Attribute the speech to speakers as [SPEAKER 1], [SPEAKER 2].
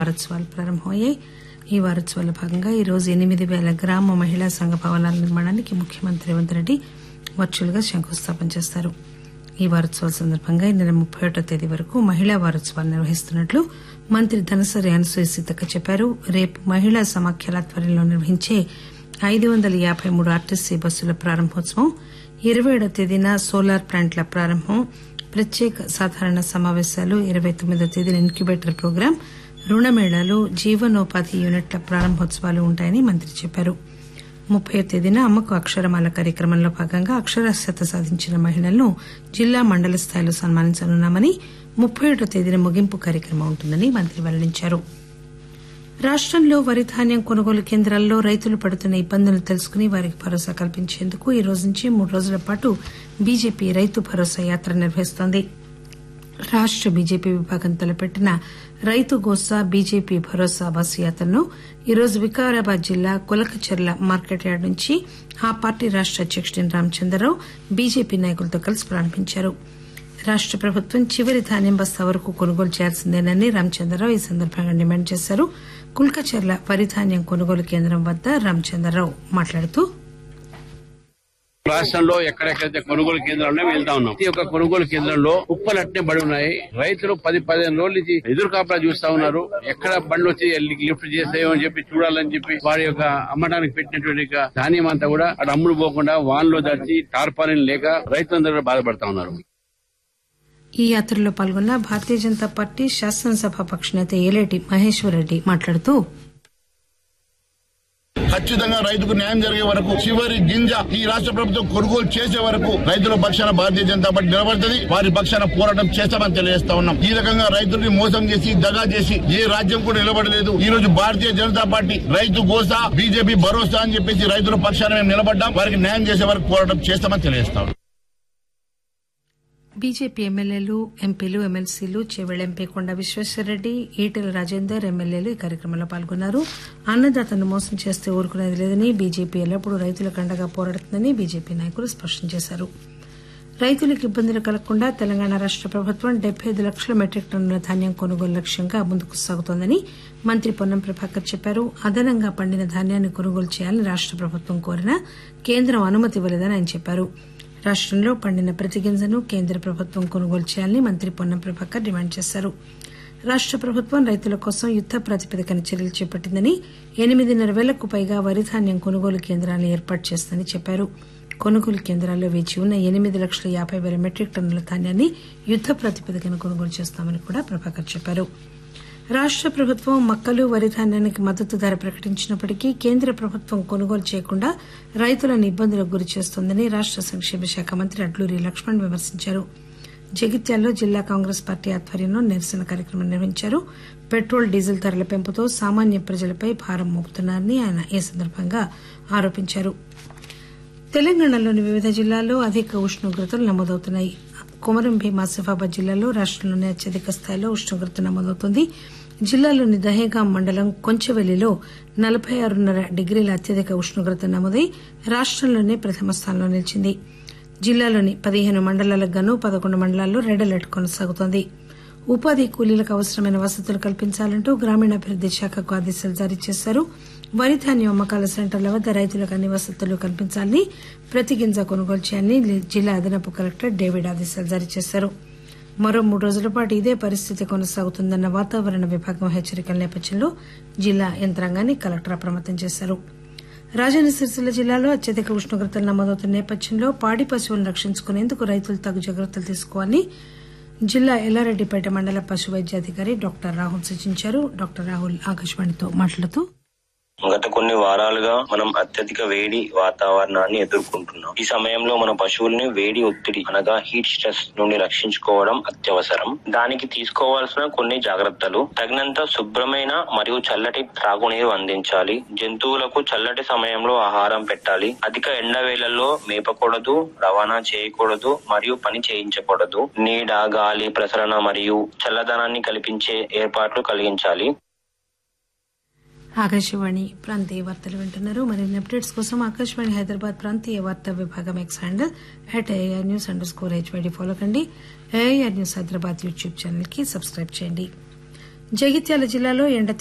[SPEAKER 1] వారోత్సవాలు ప్రారంభమయ్యాయి ఈ వారోత్సవాల్లో భాగంగా ఈ రోజు ఎనిమిది పేల గ్రామ మహిళా సంఘ భవనాల నిర్మాణానికి ముఖ్యమంత్రి రేవంత్ రెడ్డి వర్చువల్ గా శంకుస్థాపన చేస్తారు ఈ వారోత్సవాల సందర్భంగా ఈ నెల ముప్పై ఒకటో తేదీ వరకు మహిళా వారోత్సవాలు నిర్వహిస్తున్నట్లు మంత్రి ధనసరి అనసూయ సీతక్క చెప్పారు రేపు మహిళా సమాఖ్యల ఆధ్వర్యంలో నిర్వహించే ఐదు వందల యాబై మూడు ఆర్టీసీ బస్సుల ప్రారంభోత్సవం ఇరవై ఏడో తేదీన సోలార్ ప్లాంట్ల ప్రారంభం ప్రత్యేక సాధారణ సమావేశాలు ఇరవై తొమ్మిదో తేదీన ఇంక్యుబేటర్ ప్రోగ్రాం రుణమేళాలు జీవనోపాధి యూనిట్ల ప్రారంభోత్సవాలు ఉంటాయని మంత్రి చెప్పారు ముప్పయో తేదీన అమ్మకు అక్షరమాల కార్యక్రమంలో భాగంగా అక్షరాస్యత సాధించిన మహిళలను జిల్లా మండల స్థాయిలో సన్మానించనున్నామని ముప్పై ఒకటో తేదీన ముగింపు కార్యక్రమం ఉంటుందని మంత్రి వెల్లడించారు రాష్టంలో వరి ధాన్యం కొనుగోలు కేంద్రాల్లో రైతులు పడుతున్న ఇబ్బందులను తెలుసుకుని వారికి భరోసా కల్పించేందుకు ఈ రోజు నుంచి మూడు రోజుల పాటు బీజేపీ రైతు భరోసా యాత్ర నిర్వహిస్తోంది రాష్ట బీజేపీ విభాగం తలపెట్టిన రైతు గోసా బీజేపీ భరోసా బస్సు యాత్రను ఈరోజు వికారాబాద్ జిల్లా కులకచర్ల మార్కెట్ యార్డ్ నుంచి ఆ పార్టీ రాష్ట అధ్యకుడు రామచంద్రరావు బీజేపీ నాయకులతో కలిసి ప్రారంభించారు రాష్ట ప్రభుత్వం చివరి ధాన్యం బస్తా వరకు కొనుగోలు చేయాల్సిందేనని రామచంద్రరావు ఈ సందర్భంగా డిమాండ్ చేశారు కుల్కచర్ల వరి ధాన్యం కొనుగోలు కేంద్రం వద్ద రామచంద్రరావు మాట్లాడుతూ
[SPEAKER 2] రాష్ట్రంలో ఎక్కడెక్కడైతే కొనుగోలు కేంద్రాలు ఉన్నాయో వెళ్తా ఉన్నాం ఈ యొక్క కొనుగోలు కేంద్రంలో కుప్పలు అట్నే బడి ఉన్నాయి రైతులు పది పదిహేను రోజుల నుంచి ఎదురు కాపలా చూస్తా ఉన్నారు ఎక్కడ బండ్లు వచ్చి లిఫ్ట్ చేస్తాయో అని చెప్పి చూడాలని చెప్పి వారి యొక్క అమ్మడానికి పెట్టినటువంటి యొక్క ధాన్యం అంతా కూడా అక్కడ అమ్ముడు పోకుండా వాన్లో దర్చి టార్పాలిన్ లేక రైతులందరూ కూడా బాధపడతా ఉన్నారు
[SPEAKER 1] ఈ యాత్రలో పాల్గొన్న భారతీయ జనతా పార్టీ శాసనసభ పక్షనేత ఏలేటి మహేశ్వర్ రెడ్డి మాట్లాడుతూ
[SPEAKER 3] ఖచ్చితంగా రైతుకు న్యాయం జరిగే వరకు చివరి గింజ ఈ రాష్ట్ర ప్రభుత్వం కొనుగోలు చేసే వరకు రైతుల పక్షాన భారతీయ జనతా పార్టీ నిలబడుతుంది వారి పక్షాన పోరాటం చేస్తామని తెలియజేస్తా ఉన్నాం ఈ రకంగా రైతుల్ని మోసం చేసి దగా చేసి ఏ రాజ్యం కూడా నిలబడలేదు ఈ రోజు భారతీయ జనతా పార్టీ రైతు గోసా బీజేపీ భరోసా అని చెప్పేసి రైతుల పక్షాన మేము నిలబడ్డాం వారికి న్యాయం చేసే వరకు పోరాటం చేస్తామని తెలియజేస్తాం
[SPEAKER 1] బీజేపీ ఎమ్మెల్యేలు ఎంపీలు ఎమ్మెల్సీలు చేవెళ్ల ఎంపీ కొండ విశ్వేశ్వరరెడ్డి ఈటెల రాజేందర్ ఎమ్మెల్యేలు ఈ కార్యక్రమంలో పాల్గొన్నారు అన్నదాతను మోసం చేస్తే ఊరుకునేది లేదని బీజేపీ ఎల్లప్పుడూ రైతులకు అండగా పోరాడుతుందని బీజేపీ నాయకులు స్పష్టం చేశారు రైతులకు ఇబ్బందులు కలగకుండా తెలంగాణ రాష్ట ప్రభుత్వం డెబ్బై ఐదు లక్షల మెట్రిక్ టన్నుల ధాన్యం కొనుగోలు లక్ష్యంగా ముందుకు సాగుతోందని మంత్రి పొన్నం ప్రభాకర్ చెప్పారు అదనంగా పండిన ధాన్యాన్ని కొనుగోలు చేయాలని రాష్ట ప్రభుత్వం కోరినా కేంద్రం అనుమతి ఇవ్వలేదని ఆయన చెప్పారు రాష్టంలో పండిన ప్రతి గింజను కేంద్ర ప్రభుత్వం కొనుగోలు చేయాలని మంత్రి పొన్నం ప్రభాకర్ డిమాండ్ చేశారు రాష్ట ప్రభుత్వం రైతుల కోసం యుద్ద ప్రాతిపదికన చర్యలు చేపట్టిందని ఎనిమిదిన్నర వేలకు పైగా వరి ధాన్యం కొనుగోలు కేంద్రాలను ఏర్పాటు చేస్తుందని చెప్పారు కొనుగోలు కేంద్రాల్లో వేచి ఉన్న ఎనిమిది లక్షల యాబై పేల మెట్రిక్ టన్నుల ధాన్యాన్ని యుద్ద ప్రాతిపదికన కొనుగోలు చేస్తామని కూడా ప్రభాకర్ చెప్పారు రాష్ట ప్రభుత్వం మక్కలు వరి ధాన్యానికి మద్దతు ధర ప్రకటించినప్పటికీ కేంద్ర ప్రభుత్వం కొనుగోలు చేయకుండా రైతులను ఇబ్బందులకు గురి చేస్తోందని రాష్ట సంక్షేమ శాఖ మంత్రి అడ్లూరి లక్ష్మణ్ విమర్శించారు జగిత్యాల్లో జిల్లా కాంగ్రెస్ పార్టీ ఆధ్వర్యంలో నిరసన కార్యక్రమం నిర్వహించారు పెట్రోల్ డీజిల్ ధరల పెంపుతో సామాన్య ప్రజలపై భారం మోపుతున్నారని ఆయన ఈ సందర్భంగా ఆరోపించారు తెలంగాణలోని వివిధ జిల్లాల్లో అధిక ఉష్ణోగ్రతలు నమోదవుతున్నాయి కొమరం భీం ఆసిఫాబాద్ జిల్లాలో రాష్టంలోనే అత్యధిక స్థాయిలో ఉష్ణోగ్రత నమోదవుతోంది జిల్లాలోని దహేగాం మండలం కొంచెవెల్లిలో నలబై ఆరున్నర డిగ్రీల అత్యధిక ఉష్ణోగ్రత నమోదై రాష్టంలోనే ప్రథమ స్థానంలో నిలిచింది జిల్లాలోని పదిహేను మండలాలకు గాను పదకొండు మండలాల్లో రెడ్ అలర్ట్ కొనసాగుతోంది ఉపాధి కూలీలకు అవసరమైన వసతులు కల్పించాలంటూ గ్రామీణాభివృద్ది శాఖకు ఆదేశాలు జారీ చేశారు వరి ధాన్యం అమ్మకాల సెంటర్ల వద్ద రైతులకు అన్ని వసతులు కల్పించాలని ప్రతి గింజ కొనుగోలు చేయాలని జిల్లా అదనపు కలెక్టర్ డేవిడ్ ఆదేశాలు జారీ చేశారు మరో మూడు రోజుల పాటు ఇదే పరిస్థితి కొనసాగుతుందన్న వాతావరణ విభాగం హెచ్చరికల నేపథ్యంలో జిల్లా యంత్రాంగాన్ని కలెక్టర్ అప్రమత్తం చేశారు రాజన్న సిరిసిల్ల జిల్లాలో అత్యధిక ఉష్ణోగ్రతలు నమోదవుతున్న నేపథ్యంలో పాడి పశువులను రక్షించుకునేందుకు రైతులు తగు జాగ్రత్తలు తీసుకోవాలని జిల్లా ఎల్లారెడ్డిపేట మండల పశు వైద్యాధికారి డాక్టర్ రాహుల్ సూచించారు డాక్టర్ రాహుల్ ఆకాశవాణితో మాట్లాడుతూ
[SPEAKER 4] గత కొన్ని వారాలుగా మనం అత్యధిక వేడి వాతావరణాన్ని ఎదుర్కొంటున్నాం ఈ సమయంలో మన పశువుల్ని వేడి ఒత్తిడి అనగా హీట్ స్ట్రెస్ నుండి రక్షించుకోవడం అత్యవసరం దానికి తీసుకోవాల్సిన కొన్ని జాగ్రత్తలు తగినంత శుభ్రమైన మరియు చల్లటి త్రాగునీరు అందించాలి జంతువులకు చల్లటి సమయంలో ఆహారం పెట్టాలి అధిక ఎండ వేళల్లో మేపకూడదు రవాణా చేయకూడదు మరియు పని చేయించకూడదు నీడ గాలి ప్రసరణ మరియు చల్లదనాన్ని కల్పించే ఏర్పాట్లు కలిగించాలి
[SPEAKER 1] ఆకాశవాణి ప్రాంతీయ వార్తలు వింటున్నారు మరిన్ని అప్డేట్స్ కోసం ఆకాశవాణి హైదరాబాద్ ప్రాంతీయ వార్తా విభాగం X handle at AR news underscore HYD follow కండి AR news Hyderabad YouTube channel కి సబ్స్క్రైబ్ చేయండి జగిత్యాల జిల్లాలో ఎండ